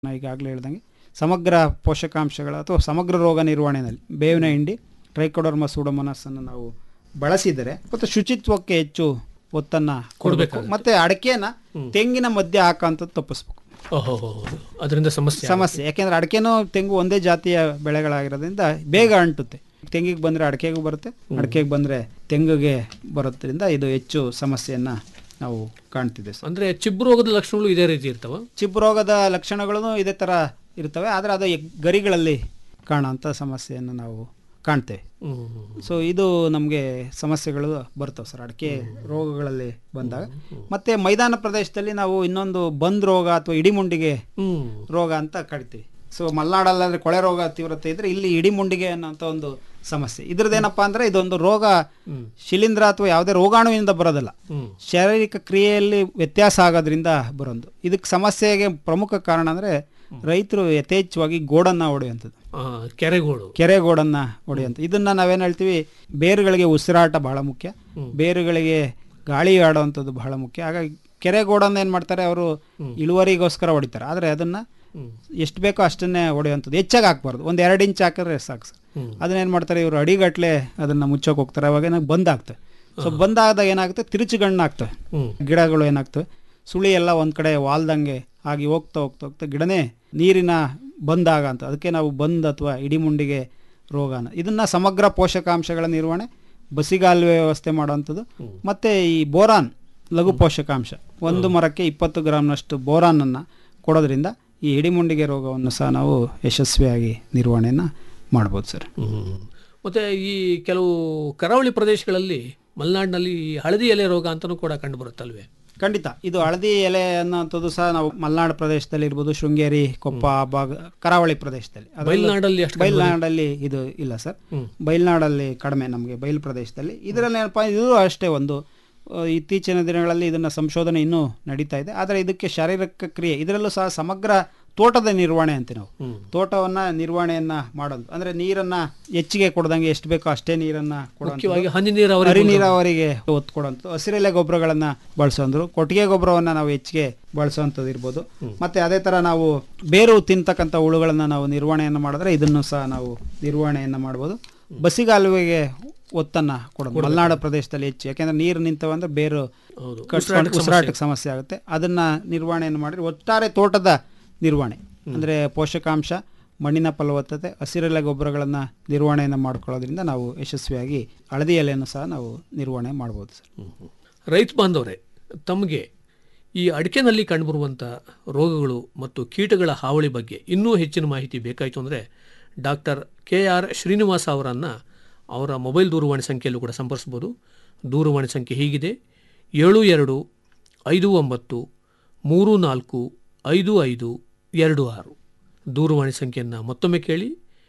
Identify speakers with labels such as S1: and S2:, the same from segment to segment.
S1: ನಾ ಈಗಾಗಲೇ ಹೇಳ್ದಂಗೆ ಸಮಗ್ರ ಪೋಷಕಾಂಶಗಳ ಅಥವಾ ಸಮಗ್ರ ರೋಗ ನಿರ್ವಹಣೆಯಲ್ಲಿ ಬೇವಿನ ಹಿಂಡಿ ಟ್ರೈಕೋಡರ್ಮ ಸೂಡೋಮೋನಾಸ್ ಅನ್ನು ನಾವು ಬಳಸಿದರೆ ಮತ್ತು ಶುಚಿತ್ವಕ್ಕೆ ಹೆಚ್ಚು ಒತ್ತನ್ನು ಕೊಡಬೇಕು ಮತ್ತೆ ಅಡಕೆನ ತೆಂಗಿನ ಮಧ್ಯೆ ಹಾಕೋಂಥದ್ದು ತಪ್ಪಿಸ್ಬೇಕು
S2: ಓಹೋ ಅದರಿಂದ ಸಮಸ್ಯೆ
S1: ಸಮಸ್ಯೆ ಯಾಕೆಂದ್ರೆ ಅಡಕೆನೂ ತೆಂಗು ಒಂದೇ ಜಾತಿಯ ಬೆಳೆಗಳಾಗಿರೋದ್ರಿಂದ ಬೇಗ ಅಂಟುತ್ತೆ ತೆಂಗಿಗೆ ಬಂದರೆ ಅಡಕೆಗೂ ಬರುತ್ತೆ ಅಡಕೆಗೆ ಬಂದರೆ ತೆಂಗಿಗೆ ಬರೋದ್ರಿಂದ ಇದು ಹೆಚ್ಚು ಸಮಸ್ಯೆಯನ್ನು ನಾವು ಕಾಣ್ತಿದೆ ಸರ್
S2: ಅಂದ್ರೆ ಚಿಬ್ಬು ರೋಗದ ಲಕ್ಷಣಗಳು ಇದೇ ರೀತಿ ಇರ್ತಾವ
S1: ಚಿಬ್ಬು ರೋಗದ ಲಕ್ಷಣಗಳು ಇದೇ ಥರ ಇರ್ತವೆ ಆದರೆ ಅದು ಎಗ್- ಗರಿಗಳಲ್ಲಿ ಕಾಣೋಂಥ ಸಮಸ್ಯೆಯನ್ನು ನಾವು ಕಾಣ್ತೇವೆ ಸೊ ಇದು ನಮಗೆ ಸಮಸ್ಯೆಗಳು ಬರ್ತವೆ ಸರ್ ಅಡಿಕೆ ರೋಗಗಳಲ್ಲಿ ಬಂದಾಗ ಮತ್ತೆ ಮೈದಾನ ಪ್ರದೇಶದಲ್ಲಿ ನಾವು ಇನ್ನೊಂದು ಬಂದ್ ರೋಗ ಅಥವಾ ಇಡಿಮುಂಡಿಗೆ
S2: ಹ್ಮ್
S1: ರೋಗ ಅಂತ ಕರಿತೀವಿ ಸೊ ಮಲೆನಾಡಲ್ಲಾದ್ರೆ ಕೊಳೆ ರೋಗ ತೀವ್ರತೆ ಇದ್ರೆ ಇಲ್ಲಿ ಇಡಿಮುಂಡಿಗೆ ಅನ್ನೋಂಥ ಒಂದು ಸಮಸ್ಯೆ ಇದ್ರದ್ದೇನಪ್ಪ ಅಂದ್ರೆ ಇದೊಂದು ರೋಗ ಶಿಲೀಂಧ್ರ ಅಥವಾ ಯಾವುದೇ ರೋಗಾಣುವಿನಿಂದ ಬರೋದಿಲ್ಲ
S2: ಹ್ಮ್
S1: ಶಾರೀರಿಕ ಕ್ರಿಯೆಯಲ್ಲಿ ವ್ಯತ್ಯಾಸ ಆಗೋದ್ರಿಂದ ಬರೋದು ಇದಕ್ಕೆ ಸಮಸ್ಯೆಗೆ ಪ್ರಮುಖ ಕಾರಣ ಅಂದರೆ ರೈತರು ಯಥೇಚ್ಛವಾಗಿ ಗೋಡನ್ನು ಹೊಡೆಯುವಂಥದ್ದು
S2: ಆ, ಕೆರೆಗೋಡು
S1: ಕೆರೆ ಗೋಡನ್ನ ಹೊಡೆಯುವಂಥ ಇದನ್ನ ನಾವೇನು ಹೇಳ್ತೀವಿ ಬೇರುಗಳಿಗೆ ಉಸಿರಾಟ ಬಹಳ ಮುಖ್ಯ ಬೇರುಗಳಿಗೆ ಗಾಳಿ ಆಡುವಂಥದ್ದು ಬಹಳ ಮುಖ್ಯ ಹಾಗಾಗಿ ಕೆರೆ ಗೋಡನ್ನು ಏನು ಮಾಡ್ತಾರೆ ಅವರು ಇಳುವರಿಗೋಸ್ಕರ ಹೊಡಿತಾರೆ ಆದರೆ ಅದನ್ನ ಎಷ್ಟು ಬೇಕೋ ಅಷ್ಟನ್ನೇ ಹೊಡೆಯುವಂಥದ್ದು ಹೆಚ್ಚಾಗಿ ಹಾಕ್ಬಾರ್ದು ಒಂದು ಎರಡು ಇಂಚ್ ಹಾಕಿದ್ರೆ ಸಾಕು ಸರ್ ಅದನ್ನೇನು ಮಾಡ್ತಾರೆ ಇವರು ಅಡಿಗಟ್ಲೆ ಅದನ್ನ ಮುಚ್ಚೋಕೆ ಹೋಗ್ತಾರೆ ಅವಾಗ ಏನಾಗ ಬಂದ್ ಆಗ್ತವೆ ಸೊ ಬಂದಾದಾಗ ಏನಾಗುತ್ತೆ ತಿರುಚುಗಣ್ಣು ಆಗ್ತವೆ
S2: ಹ್ಮ್
S1: ಗಿಡಗಳು ಏನಾಗ್ತವೆ ಸುಳಿ ಎಲ್ಲ ಒಂದು ಕಡೆ ವಾಲ್ದಂಗೆ ಆಗಿ ಹೋಗ್ತಾ ಹೋಗ್ತಾ ಹೋಗ್ತಾ ಗಿಡನೇ ನೀರಿನ ಬಂದಾಗ ಅಂತ ಅದಕ್ಕೆ ನಾವು ಬಂದ್ ಅಥವಾ ಇಡಿಮುಂಡಿಗೆ ರೋಗನ ಇದನ್ನ ಸಮಗ್ರ ಪೋಷಕಾಂಶಗಳ ನಿರ್ವಹಣೆ ಬಸಿಗಾಲುವೆ ವ್ಯವಸ್ಥೆ ಮಾಡುವಂಥದ್ದು ಮತ್ತೆ ಈ ಬೋರಾನ್ ಲಘು ಪೋಷಕಾಂಶ ಒಂದು ಮರಕ್ಕೆ ಇಪ್ಪತ್ತು ಗ್ರಾಮ್ನಷ್ಟು ಬೋರಾನನ್ನು ಕೊಡೋದ್ರಿಂದ ಈ ಇಡಿಮುಂಡಿಗೆ ರೋಗವನ್ನು ಸಹ ನಾವು ಯಶಸ್ವಿಯಾಗಿ ನಿರ್ವಹಣೆಯನ್ನು ಮಾಡ್ಬೋದು ಸರ್
S2: ಹ್ಮ್. ಮತ್ತೆ ಈ ಕೆಲವು ಕರಾವಳಿ ಪ್ರದೇಶಗಳಲ್ಲಿ ಮಲೆನಾಡಿನಲ್ಲಿ ಈ ಹಳದಿ ಎಲೆ ರೋಗ ಅಂತಾನೂ ಕೂಡ ಕಂಡು ಬರುತ್ತಲ್ವೇ
S1: ಖಂಡಿತ ಇದು ಹಳದಿ ಎಲೆ ಅನ್ನೋಂಥದ್ದು ಸಹ ನಾವು ಮಲೆನಾಡು ಪ್ರದೇಶದಲ್ಲಿ ಇರ್ಬೋದು ಶೃಂಗೇರಿ ಕೊಪ್ಪ ಆ ಭಾಗ ಕರಾವಳಿ ಪ್ರದೇಶದಲ್ಲಿ ಅದರಲ್ಲೂ
S2: ಬಯಲ್ನಾಡಲ್ಲಿ ಅಷ್ಟು
S1: ಬಯಲ್ನಾಡಲ್ಲಿ ಇದು ಇಲ್ಲ ಸರ್
S2: ಹ್ಮ್.
S1: ಬಯಲ್ನಾಡಲ್ಲಿ ಕಡಿಮೆ ನಮಗೆ ಬಯಲು ಪ್ರದೇಶದಲ್ಲಿ ಇದರಲ್ಲಿ ಏನಪ್ಪ ಇದು ಅಷ್ಟೇ ಒಂದು ಆ, ಇತ್ತೀಚಿನ ದಿನಗಳಲ್ಲಿ ಇದನ್ನ ಸಂಶೋಧನೆ ಇನ್ನೂ ನಡೀತಾ ಇದೆ ಆದರೆ ಇದಕ್ಕೆ ಶಾರೀರಿಕ ಕ್ರಿಯೆ ಇದರಲ್ಲೂ ಸಹ ಸಮಗ್ರ ತೋಟದ ನಿರ್ವಹಣೆ ಅಂತೀವಿ ನಾವು
S2: ಹ್ಮ್.
S1: ತೋಟವನ್ನ ನಿರ್ವಹಣೆಯನ್ನ ಮಾಡೋದು ಅಂದ್ರೆ ನೀರನ್ನ ಹೆಚ್ಚಿಗೆ ಕೊಡ್ದಂಗೆ ಎಷ್ಟು ಬೇಕೋ ಅಷ್ಟೇ ನೀರನ್ನ ಕೊಡುವಂಥದ್ದು.
S2: ಮುಖ್ಯವಾಗಿ ಹನಿ ನೀರಾವರಿ
S1: ಹರಿ ನೀರಾವರಿಗೆ ಒತ್ತು ಕೊಡುವಂಥದ್ದು ಹಸಿರೆಲೆ ಗೊಬ್ಬರಗಳನ್ನ ಬಳಸೋಂದ್ರು ಕೊಟ್ಟಿಗೆ ಗೊಬ್ಬರವನ್ನ ನಾವು ಹೆಚ್ಚಿಗೆ ಬಳಸುವಂಥದ್ದು ಇರ್ಬೋದು ಮತ್ತೆ ಅದೇ ತರ ನಾವು ಬೇರು ತಿಂತಕ್ಕಂಥ ಹುಳುಗಳನ್ನ ನಾವು ನಿರ್ವಹಣೆಯನ್ನು ಮಾಡಿದ್ರೆ ಇದನ್ನು ಸಹ ನಾವು ನಿರ್ವಹಣೆಯನ್ನ ಮಾಡ್ಬೋದು ಬಸಿಗಾಲುವೆಗೆ ಒತ್ತನ್ನ ಕೊಡೋದು ಮಲೆನಾಡು ಪ್ರದೇಶದಲ್ಲಿ ಹೆಚ್ಚು ಯಾಕೆಂದ್ರೆ ನೀರು ನಿಂತವಂದ್ರೆ ಬೇರು
S2: ಹೌದು
S1: ಕಟ್ಸ್ಕೊಂಡು ಉಸಿರಾಟಕ್ಕೆ ಸಮಸ್ಯೆ ಆಗುತ್ತೆ ಅದನ್ನ ನಿರ್ವಹಣೆಯನ್ನು ಮಾಡಿದ್ರೆ ಒಟ್ಟಾರೆ ತೋಟದ ನಿರ್ವಹಣೆ ಅಂದ್ರೆ ಪೋಷಕಾಂಶ ಮಣ್ಣಿನ ಫಲವತ್ತತೆ ಹಸಿರೆಲೆ ಗೊಬ್ಬರಗಳನ್ನ ನಿರ್ವಹಣೆಯನ್ನು ಮಾಡ್ಕೊಳ್ಳೋದ್ರಿಂದ ನಾವು ಯಶಸ್ವಿಯಾಗಿ ಹಳದಿ ಎಲೆಯನ್ನು ಸಹ ನಾವು ನಿರ್ವಹಣೆ ಮಾಡ್ಬೋದು ಸರ್
S2: ರೈತ ಬಾಂಧವರೇ ತಮಗೆ ಈ ಅಡಿಕೆನಲ್ಲಿ ಕಂಡುಬರುವಂಥ ರೋಗಗಳು ಮತ್ತು ಕೀಟಗಳ ಹಾವಳಿ ಬಗ್ಗೆ ಇನ್ನೂ ಹೆಚ್ಚಿನ ಮಾಹಿತಿ ಬೇಕಾಯಿತು ಅಂದರೆ ಡಾಕ್ಟರ್ ಕೆ ಆರ್ ಶ್ರೀನಿವಾಸ ಅವರನ್ನು ಅವರ ಮೊಬೈಲ್ ದೂರವಾಣಿ ಸಂಖ್ಯೆಯಲ್ಲೂ ಕೂಡ ಸಂಪರ್ಸ್ಬೋದು ದೂರವಾಣಿ ಸಂಖ್ಯೆ ಹೀಗಿದೆ ಏಳು ಎರಡು ಐದು ಒಂಬತ್ತು ಮೂರು ನಾಲ್ಕು ಐದು ಐದು ಎರಡು ಆರು ದೂರವಾಣಿ ಸಂಖ್ಯೆಯನ್ನು ಮತ್ತೊಮ್ಮೆ ಕೇಳಿ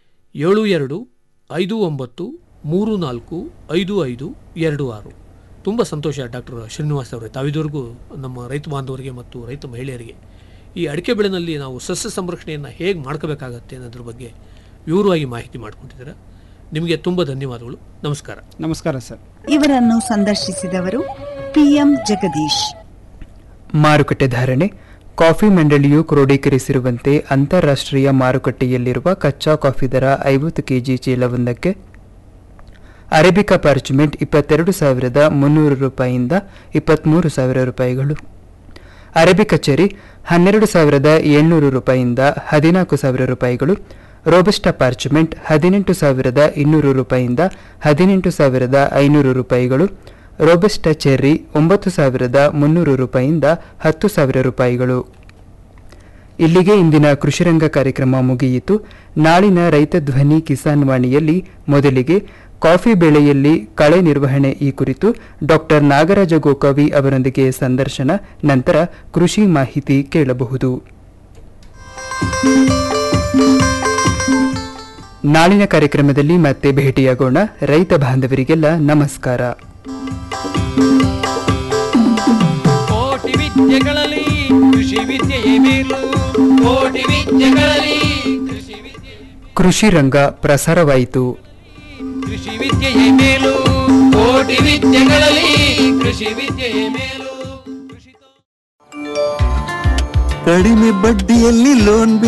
S2: ಏಳು ಎರಡು ಐದು ಒಂಬತ್ತು ಮೂರು ನಾಲ್ಕು ಐದು ಐದು ಎರಡು ಆರು ತುಂಬ ಸಂತೋಷ ಡಾಕ್ಟರ್ ಶ್ರೀನಿವಾಸ್ ಅವರೇ ತಾವಿದುವರೆಗೂ ನಮ್ಮ ರೈತ ಬಾಂಧವರಿಗೆ ಮತ್ತು ರೈತ ಮಹಿಳೆಯರಿಗೆ ಈ ಅಡಿಕೆ ಬೆಳೆನಲ್ಲಿ ನಾವು ಸಸ್ಯ ಸಂರಕ್ಷಣೆಯನ್ನು ಹೇಗೆ ಮಾಡ್ಕೋಬೇಕಾಗತ್ತೆ ಅನ್ನೋದ್ರ ಬಗ್ಗೆ ವಿವರವಾಗಿ ಮಾಹಿತಿ ಮಾಡಿಕೊಟ್ಟಿದ್ದೀರಾ ನಿಮಗೆ ತುಂಬ ಧನ್ಯವಾದಗಳು ನಮಸ್ಕಾರ
S1: ನಮಸ್ಕಾರ ಸರ್
S3: ಇವರನ್ನು ಸಂದರ್ಶಿಸಿದವರು ಪಿಎಂ ಜಗದೀಶ್
S4: ಮಾರುಕಟ್ಟೆ ಧಾರಣೆ ಕಾಫಿ ಮಂಡಳಿಯು ಕ್ರೋಢೀಕರಿಸಿರುವಂತೆ ಅಂತಾರಾಷ್ಟ್ರೀಯ ಮಾರುಕಟ್ಟೆಯಲ್ಲಿರುವ ಕಚ್ಚಾ ಕಾಫಿ ದರ ಐವತ್ತು ಕೆಜಿ ಚೀಲವೊಂದಕ್ಕೆ ಅರೇಬಿಕಾ ಪಾರ್ಚುಮೆಂಟ್ ಇಪ್ಪತ್ತೆರಡು ಸಾವಿರದ ಮುನ್ನೂರು ರೂಪಾಯಿಯಿಂದ ಇಪ್ಪತ್ತ್ಮೂರು ಸಾವಿರ ರೂಪಾಯಿಗಳು ಅರೇಬಿಕಾ ಚೆರಿ ಹನ್ನೆರಡು ಸಾವಿರದ ಏಳ್ನೂರು ರೂಪಾಯಿಯಿಂದ ಹದಿನಾಲ್ಕು ಸಾವಿರ ರೂಪಾಯಿಗಳು ರೋಬಸ್ಟಾ ಪಾರ್ಚುಮೆಂಟ್ ಹದಿನೆಂಟು ಸಾವಿರದ ಇನ್ನೂರು ರೂಪಾಯಿಯಿಂದ ಹದಿನೆಂಟು ಸಾವಿರದ ಐನೂರು ರೂಪಾಯಿಗಳು ರೋಬಸ್ಟಾ ಚೆರ್ರಿ ಒಂಬತ್ತು ಸಾವಿರದ ಮುನ್ನೂರು ರೂಪಾಯಿಯಿಂದ ಹತ್ತು ಸಾವಿರ ರೂಪಾಯಿಗಳು ಇಲ್ಲಿಗೆ ಇಂದಿನ ಕೃಷಿರಂಗ ಕಾರ್ಯಕ್ರಮ ಮುಗಿಯಿತು ನಾಳಿನ ರೈತ ಧ್ವನಿ ಕಿಸಾನ್ ವಾಣಿಯಲ್ಲಿ ಮೊದಲಿಗೆ ಕಾಫಿ ಬೆಳೆಯಲ್ಲಿ ಕಳೆ ನಿರ್ವಹಣೆ ಈ ಕುರಿತು ಡಾಕ್ಟರ್ ನಾಗರಾಜ ಗೋಕವಿ ಅವರೊಂದಿಗೆ ಸಂದರ್ಶನ ನಂತರ ಕೃಷಿ ಮಾಹಿತಿ ಕೇಳಬಹುದು ನಾಳಿನ ಕಾರ್ಯಕ್ರಮದಲ್ಲಿ ಮತ್ತೆ ಭೇಟಿಯಾಗೋಣ ರೈತ ಬಾಂಧವರಿಗೆಲ್ಲ ನಮಸ್ಕಾರ
S5: ಕೋಟಿ ವಿದ್ಯೆಗಳಲ್ಲಿ ಕೃಷಿ ವಿದ್ಯೆಯೇ ಮೇಲು ಕೋಟಿ ವಿದ್ಯೆಗಳಲ್ಲಿ ಕೃಷಿ ವಿದ್ಯೆ
S4: ಕೃಷಿ ರಂಗ ಪ್ರಸಾರವಾಯಿತು
S5: ಕೃಷಿ ವಿದ್ಯೆಯೇ ಮೇಲು ಕೋಟಿ ವಿದ್ಯೆಗಳಲ್ಲಿ ಕೃಷಿ ವಿದ್ಯೆಯೇ ಮೇಲು ಕೃಷಿತೋ
S6: ಕಡಿಮೆ ಬಡ್ಡಿಯಲ್ಲಿ ಲೋನ್